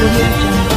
audio jungle.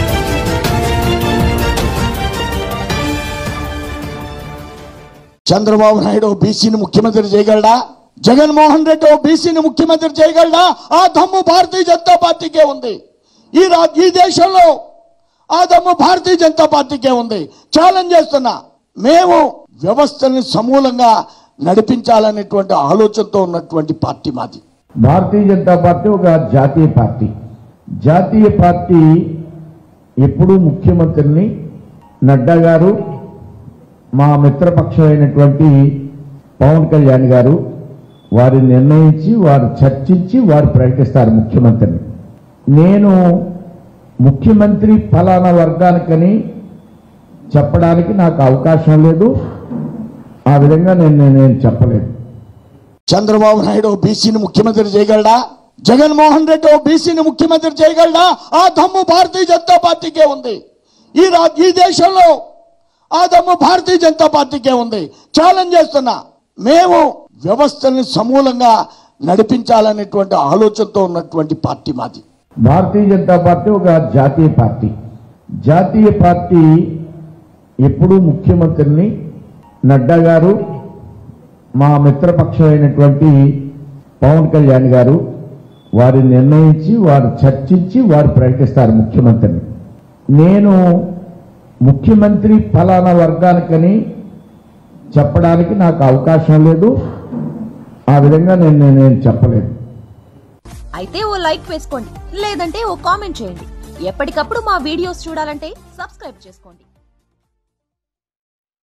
Chandrababu Naidu ఓ బీసీని ముఖ్యమంత్రి చేయగలడా జగన్మోహన్ రెడ్డి ఓ బీసీని ముఖ్యమంత్రి చేయగలడా ఆ దమ్ము భారతీయ జనతా పార్టీకే ఉంది ఈ రా ఈ దేశంలో ఆ దమ్ము భారతీయ జనతా పార్టీకే ఉంది ఛాలెంజ్ చేస్తున్నా మేము వ్యవస్థని సమూలంగా నడిపించాలనేటువంటి ఆలోచనతో ఉన్నటువంటి పార్టీ మాది భారతీయ జనతా పార్టీ ఒక జాతీయ పార్టీ జాతీయ పార్టీ ఎప్పుడూ ముఖ్యమంత్రిని నడ్డా గారు మా మిత్రపక్షమైనటువంటి పవన్ కళ్యాణ్ గారు వారిని నిర్ణయించి వారు చర్చించి వారు ప్రకటిస్తారు ముఖ్యమంత్రిని నేను ముఖ్యమంత్రి ఫలానా వర్గానికని చెప్పడానికి నాకు అవకాశం లేదు ఆ విధంగా నేను నేను చెప్పలేదు చంద్రబాబు నాయుడు ఓ బీసీని ముఖ్యమంత్రి చేయగలడా జగన్మోహన్ రెడ్డి ఓ బీసీని ముఖ్యమంత్రి చేయగలడా ఆ దమ్ము భారతీయ జనతా పార్టీకే ఉంది ఈ రా ఈ దేశంలో ఆ దమ్ము భారతీయ జనతా పార్టీకే ఉంది ఛాలెంజ్ చేస్తున్నా మేము వ్యవస్థని సమూలంగా నడిపించాలనేటువంటి ఆలోచనతో ఉన్నటువంటి పార్టీ మాది భారతీయ జనతా పార్టీ ఒక జాతీయ పార్టీ జాతీయ పార్టీ ఎప్పుడూ ముఖ్యమంత్రిని నడ్డా గారు మా మిత్రపక్షమైనటువంటి పవన్ కళ్యాణ్ గారు వారిని నిర్ణయించి వారు చర్చించి వారు ప్రకటిస్తారు ముఖ్యమంత్రిని నేను ముఖ్యమంత్రి ఫలానా వర్గానికని చెప్పడానికి నాకు అవకాశం లేదు ఆ విధంగా నేను నేను చెప్పలేదు అయితే ఓ లైక్ వేసుకోండి లేదంటే ఓ కామెంట్ చేయండి ఎప్పటికప్పుడు మా వీడియోస్ చూడాలంటే సబ్స్క్రైబ్ చేసుకోండి